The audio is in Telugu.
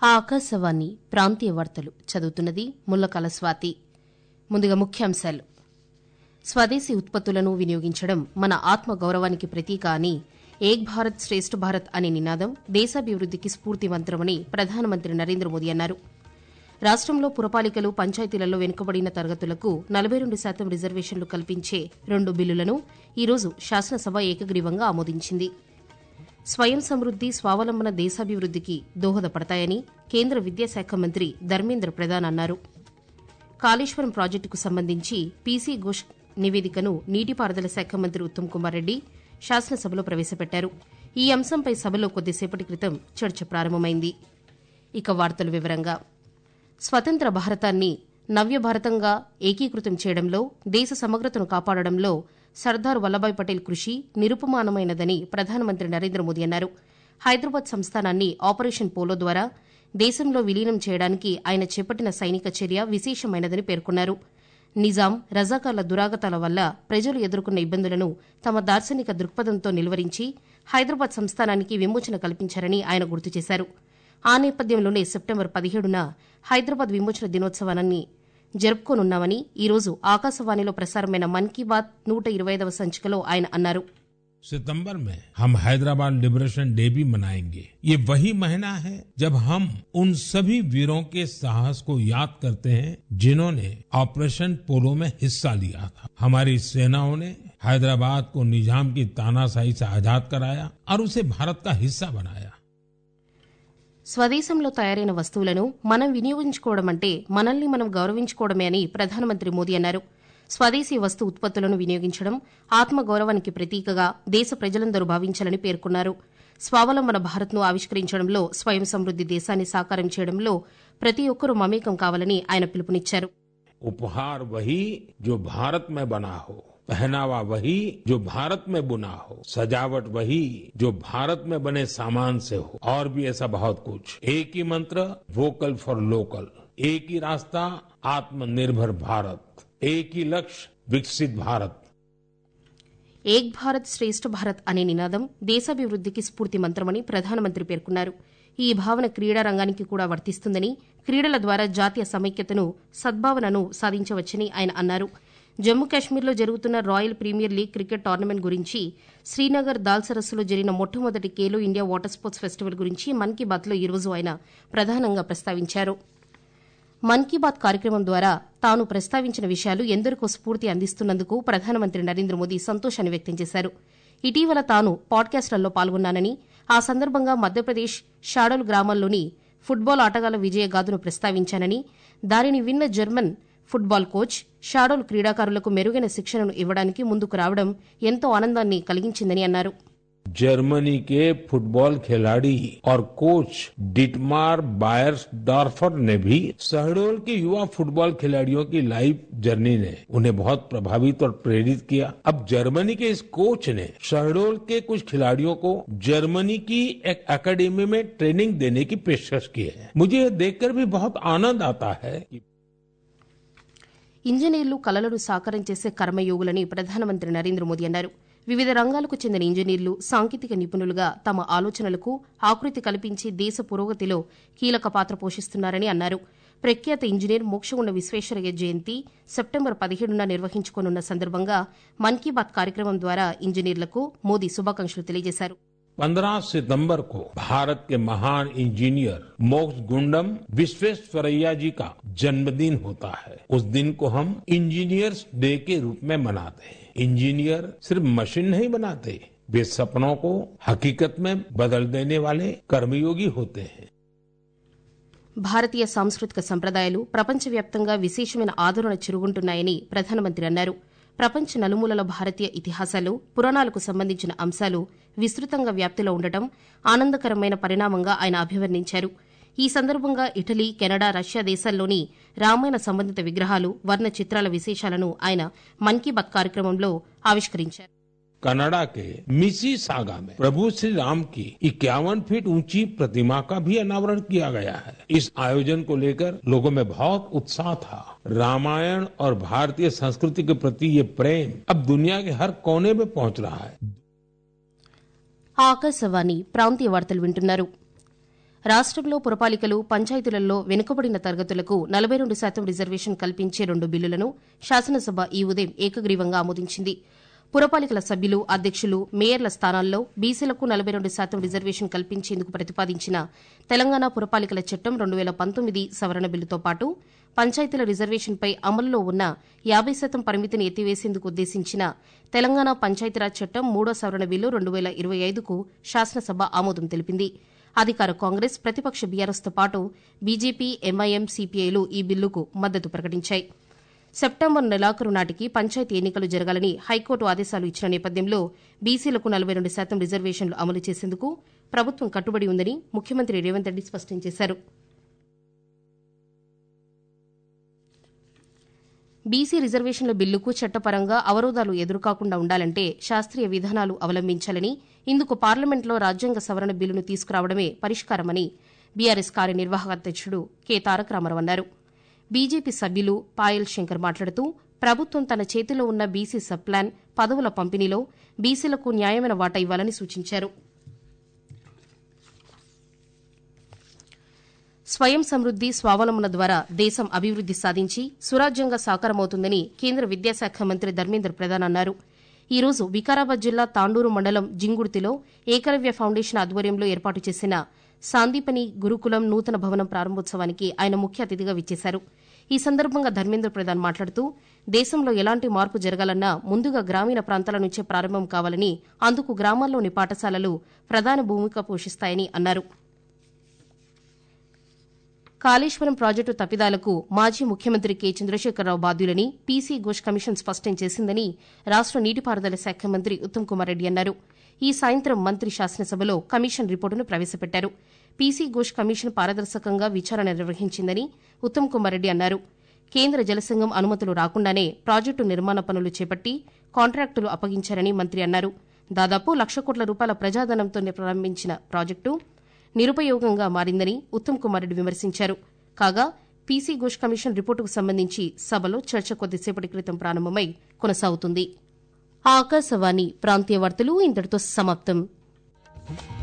ఆ ఆకాశవాణి ప్రాంతీయ వార్తలు చదువుతున్నది ముల్లకాల స్వాతి ముందుగా ముఖ్యాంశాలు స్వదేశీ ఉత్పత్తులను వినియోగించడం మన ఆత్మ గౌరవానికి ప్రతీక అని ఏక్ భారత్ శ్రేష్ఠ భారత్ అనే నినాదం దేశాభివృద్దికి స్ఫూర్తి మంత్రమని ప్రధానమంత్రి నరేంద్ర మోదీ అన్నారు రాష్టంలో పురపాలికలు పంచాయతీలలో వెనుకబడిన తరగతులకు నలభై రెండు శాతం రిజర్వేషన్లు కల్పించే రెండు బిల్లులను ఈరోజు శాసనసభ ఏకగ్రీవంగా ఆమోదించింది స్వయం సమృద్ది స్వావలంబన దేశాభివృద్దికి దోహదపడతాయని కేంద్ర విద్యాశాఖ మంత్రి ధర్మేంద్ర ప్రధాన్ అన్నారు కాళేశ్వరం ప్రాజెక్టుకు సంబంధించి పీసీ ఘోష్ నివేదికను నీటిపారుదల శాఖ మంత్రి ఉత్తమ్ కుమార్ రెడ్డి శాసనసభలో ప్రవేశపెట్టారు ఈ అంశంపై సభలో కొద్దిసేపటి క్రితం చర్చ ప్రారంభమైంది ఇక వార్తల వివరంగా స్వతంత్ర భారతాన్ని నవ్య భారతంగా ఏకీకృతం చేయడంలో దేశ సమగ్రతను కాపాడడంలో సర్దార్ వల్లభాయ్ పటేల్ కృషి నిరుపమానమైనదని ప్రధానమంత్రి నరేంద్ర మోదీ అన్నారు హైదరాబాద్ సంస్థానాన్ని ఆపరేషన్ పోలో ద్వారా దేశంలో విలీనం చేయడానికి ఆయన చేపట్టిన సైనిక చర్య విశేషమైనదని పేర్కొన్నారు నిజాం రజాకార్ల దురాగతాల వల్ల ప్రజలు ఎదుర్కొన్న ఇబ్బందులను తమ దార్శనిక దృక్పథంతో నిలువరించి హైదరాబాద్ సంస్థానానికి విమోచన కల్పించారని ఆయన గుర్తు చేశారు ఆ నేపథ్యంలోనే సెప్టెంబర్ పదిహేడున హైదరాబాద్ విమోచన దినోత్సవాన్ని జరుపుకోనున్నామని ఈ రోజు ఆకాశవాణిలో ప్రసారమైన మన్ కీ బాత్ నూట ఇరవై ఐదవ సంచికలో ఆయన అన్నారు सितंबर में हम हैदराबाद लिबरेशन डे भी मनाएंगे ये वही महीना है जब हम उन सभी वीरों के साहस को याद करते हैं जिन्होंने ऑपरेशन पोलो में हिस्सा लिया था हमारी सेनाओं ने हैदराबाद को निजाम की तानाशाही से आजाद कराया और उसे भारत का हिस्सा बनाया స్వదేశంలో తయారైన వస్తువులను మనం వినియోగించుకోవడం అంటే మనల్ని మనం గౌరవించుకోవడమే అని ప్రధానమంత్రి మోదీ అన్నారు స్వదేశీ వస్తు ఉత్పత్తులను వినియోగించడం ఆత్మగౌరవానికి ప్రతీకగా దేశ ప్రజలందరూ భావించాలని పేర్కొన్నారు స్వావలంబన భారత్ను ఆవిష్కరించడంలో స్వయం సమృద్ది దేశాన్ని సాకారం చేయడంలో ప్రతి ఒక్కరూ మమేకం కావాలని ఆయన పిలుపునిచ్చారు उपहार वही जो भारत में बना हो पहनावा वही जो भारत में बुना हो सजावट वही जो भारत में बने सामान से हो और भी ऐसा बहुत कुछ एक ही मंत्र वोकल फॉर लोकल एक ही रास्ता आत्मनिर्भर भारत एक ही लक्ष्य विकसित भारत ఏక్ భారత్ శ్రేష్ఠ భారత్ అనే నినాదం దేశాభివృద్దికి స్ఫూర్తి మంత్రమని ప్రధానమంత్రి పేర్కొన్నారు ఈ భావన క్రీడా రంగానికి కూడా వర్తిస్తుందని క్రీడల ద్వారా జాతీయ సమైక్యతను సద్భావనను సాధించవచ్చని ఆయన అన్నారు జమ్మూ కాశ్మీర్లో జరుగుతున్న Royal Premier League cricket tournament గురించి శ్రీనగర్ దాల్ సరస్సులో జరిగిన మొట్టమొదటి Khelo India water sports festival గురించి మన్ కీ బాత్లో ఈరోజు ఆయన ప్రధానంగా ప్రస్తావించారు మన్ కీ బాత్ కార్యక్రమం ద్వారా తాను ప్రస్తావించిన విషయాలు ఎందరికో స్ఫూర్తి అందిస్తున్నందుకు ప్రధానమంత్రి నరేంద్ర మోదీ సంతోషాన్ని వ్యక్తం చేశారు ఇటీవల తాను పాడ్కాస్ట్లలో పాల్గొన్నానని ఆ సందర్భంగా మధ్యప్రదేశ్ షాడోల్ గ్రామాల్లోని ఫుట్బాల్ ఆటగాళ్ల విజయగాథను ప్రస్తావించానని దానిని విన్న జర్మన్ ఫుట్బాల్ కోచ్ షాడోల్ క్రీడాకారులకు మెరుగైన శిక్షణను ఇవ్వడానికి ముందుకు రావడం ఎంతో ఆనందాన్ని కలిగించిందని అన్నారు जर्मनी के फुटबॉल खिलाड़ी और कोच डिटमार बायर्स डॉर्फर ने भी शहडोल के युवा फुटबॉल खिलाड़ियों की लाइफ जर्नी ने उन्हें बहुत प्रभावित और प्रेरित किया अब जर्मनी के इस कोच ने शहडोल के कुछ खिलाड़ियों को जर्मनी की एक एकेडमी में ट्रेनिंग देने की पेशकश की है मुझे यह देखकर भी बहुत आनंद आता है कि ఇంజనీర్లు కలలను సాకారం చేసే కర్మయోగులని ప్రధానమంత్రి నరేంద్ర మోదీ అన్నారు వివిధ రంగాలకు చెందిన ఇంజనీర్లు సాంకేతిక నిపుణులుగా తమ ఆలోచనలకు ఆకృతి కల్పించి దేశ పురోగతిలో కీలక పాత్ర పోషిస్తున్నారని అన్నారు ప్రఖ్యాత ఇంజనీర్ మోక్షగుండ విశ్వేశ్వరయ్య జయంతి సెప్టెంబర్ పదిహేడున నిర్వహించుకోనున్న సందర్భంగా మన్ కీ బాత్ కార్యక్రమం ద్వారా ఇంజనీర్లకు మోదీ శుభాకాంక్షలు తెలియజేశారు 15 सितंबर को भारत के महान इंजीनियर मोक्ष गुंडम विश्वेश्वरैया जी का जन्मदिन होता है उस दिन को हम इंजीनियर्स डे के रूप में मनाते हैं इंजीनियर सिर्फ मशीन नहीं बनाते वे सपनों को हकीकत में बदल देने वाले कर्मयोगी होते हैं భారతీయ సాంస్కృతిక సంప్రదాయాలు ప్రపంచవ్యాప్తంగా విశేషమైన ఆదరణ చిరుగుంటున్నాయని ప్రధానమంత్రి అన్నారు ప్రపంచ నలుమూలల భారతీయ ఇతిహాసాలు పురాణాలకు సంబంధించిన అంశాలు విస్తృతంగా వ్యాప్తిలో ఉండటం ఆనందకరమైన పరిణామంగా ఆయన అభివర్ణించారు ఈ సందర్భంగా ఇటలీ కెనడా రష్యా దేశాల్లోని రామాయణ సంబంధిత విగ్రహాలు వర్ణ చిత్రాల విశేషాలను ఆయన మన్ కీ బాత్ కార్యక్రమంలో ఆవిష్కరించారు कनाडा के मिसी सागा में प्रभु श्री राम की इक्यावन फीट ऊंची प्रतिमा का भी अनावरण किया गया है इस आयोजन को लेकर लोगों में बहुत उत्साह था रामायण और भारतीय संस्कृति के प्रति ये प्रेम अब दुनिया के हर कोने में पहुंच रहा है ఆకాశవాణి ప్రాంతీయ వార్తలు వింటున్నారు రాష్టంలో పురపాలికలు పంచాయతీలలో వెనుకబడిన తరగతులకు నలభై రెండు శాతం రిజర్వేషన్ కల్పించే రెండు బిల్లులను శాసనసభ ఈ ఉదయం ఏకగ్రీవంగా ఆమోదించింది పురపాలికల సభ్యులు అధ్యక్షులు మేయర్ల స్థానాల్లో బీసీలకు నలభై రెండు శాతం రిజర్వేషన్ కల్పించేందుకు ప్రతిపాదించిన తెలంగాణ పురపాలికల చట్టం రెండు వేల పంతొమ్మిది సవరణ బిల్లుతో పాటు పంచాయతీల రిజర్వేషన్పై అమలులో ఉన్న యాబై శాతం పరిమితిని ఎత్తివేసేందుకు ఉద్దేశించిన తెలంగాణ పంచాయతీరాజ్ చట్టం మూడో సవరణ బిల్లు రెండు వేల ఇరవై ఐదుకు శాసనసభ ఆమోదం తెలిపింది అధికార కాంగ్రెస్ ప్రతిపక్ష బీఆర్ఎస్తో పాటు బీజేపీ ఎంఐఎం సిపిఐలు ఈ బిల్లుకు మద్దతు ప్రకటించాయి సెప్టెంబర్ నెలాఖరు నాటికి పంచాయతీ ఎన్నికలు జరగాలని హైకోర్టు ఆదేశాలు ఇచ్చిన నేపథ్యంలో బీసీలకు నలభై రెండు శాతం రిజర్వేషన్లు అమలు చేసేందుకు ప్రభుత్వం కట్టుబడి ఉందని ముఖ్యమంత్రి రేవంత్ రెడ్డి స్పష్టం చేశారు బీసీ రిజర్వేషన్ల బిల్లుకు చట్టపరంగా అవరోధాలు ఎదురుకాకుండా ఉండాలంటే శాస్త్రీయ విధానాలు అవలంబించాలని ఇందుకు పార్లమెంట్లో రాజ్యాంగ సవరణ బిల్లును తీసుకురావడమే పరిష్కారమని బీఆర్ఎస్ కార్యనిర్వాహక అధ్యక్షుడు కె తారక రామారావు అన్నారు బీజేపీ సభ్యులు పాయల్ శంకర్ మాట్లాడుతూ ప్రభుత్వం తన చేతిలో ఉన్న బీసీ సబ్ ప్లాన్ పదవుల పంపిణీలో బీసీలకు న్యాయమైన వాటా ఇవ్వాలని సూచించారు స్వయం సమృద్ది స్వావలంబన ద్వారా దేశం అభివృద్ది సాధించి సురాజ్యంగా సాకారమవుతుందని కేంద్ర విద్యాశాఖ మంత్రి ధర్మేంద్ర ప్రధాన్ అన్నారు ఈ రోజు వికారాబాద్ జిల్లా తాండూరు మండలం జింగుర్తిలో ఏకలవ్య ఫౌండేషన్ ఆధ్వర్యంలో ఏర్పాటు చేసిన సాందీపని గురుకులం నూతన భవనం ప్రారంభోత్సవానికి ఆయన ముఖ్య అతిథిగా విచ్చేశారు ఈ సందర్భంగా ధర్మేంద్ర ప్రధాన్ మాట్లాడుతూ దేశంలో ఎలాంటి మార్పు జరగాలన్నా ముందుగా గ్రామీణ ప్రాంతాల నుంచే ప్రారంభం కావాలని అందుకు గ్రామాల్లోని పాఠశాలలు ప్రధాన భూమిక పోషిస్తాయని అన్నారు కాళేశ్వరం ప్రాజెక్టు తప్పిదాలకు మాజీ ముఖ్యమంత్రి కె చంద్రశేఖరరావు బాధ్యులని పీసీ ఘోష్ కమిషన్ స్పష్టం చేసిందని రాష్ట నీటిపారుదల శాఖ మంత్రి ఉత్తమ్ కుమార్ రెడ్డి అన్నారు ఈ సాయంత్రం మంత్రి శాసనసభలో కమిషన్ రిపోర్టును ప్రవేశపెట్టారు పీసీ ఘోష్ కమిషన్ పారదర్శకంగా విచారణ నిర్వహించిందని ఉత్తమ్ కుమార్ రెడ్డి అన్నారు కేంద్ర జలసంఘం అనుమతులు రాకుండానే ప్రాజెక్టు నిర్మాణ పనులు చేపట్టి కాంట్రాక్టులు అప్పగించారని మంత్రి అన్నారు దాదాపు లక్ష కోట్ల రూపాయల ప్రజాధనంతో ప్రారంభించిన ప్రాజెక్టు నిరుపయోగంగా మారిందని ఉత్తమ్ కుమార్ రెడ్డి విమర్శించారు కాగా పీసీ ఘోష్ కమిషన్ రిపోర్టుకు సంబంధించి సభలో చర్చ కొద్దిసేపటి క్రితం ప్రారంభమై కొనసాగుతుంది ఆకాశవాణి ప్రాంతీయ వార్తలు ఇంతటితో సమాప్తం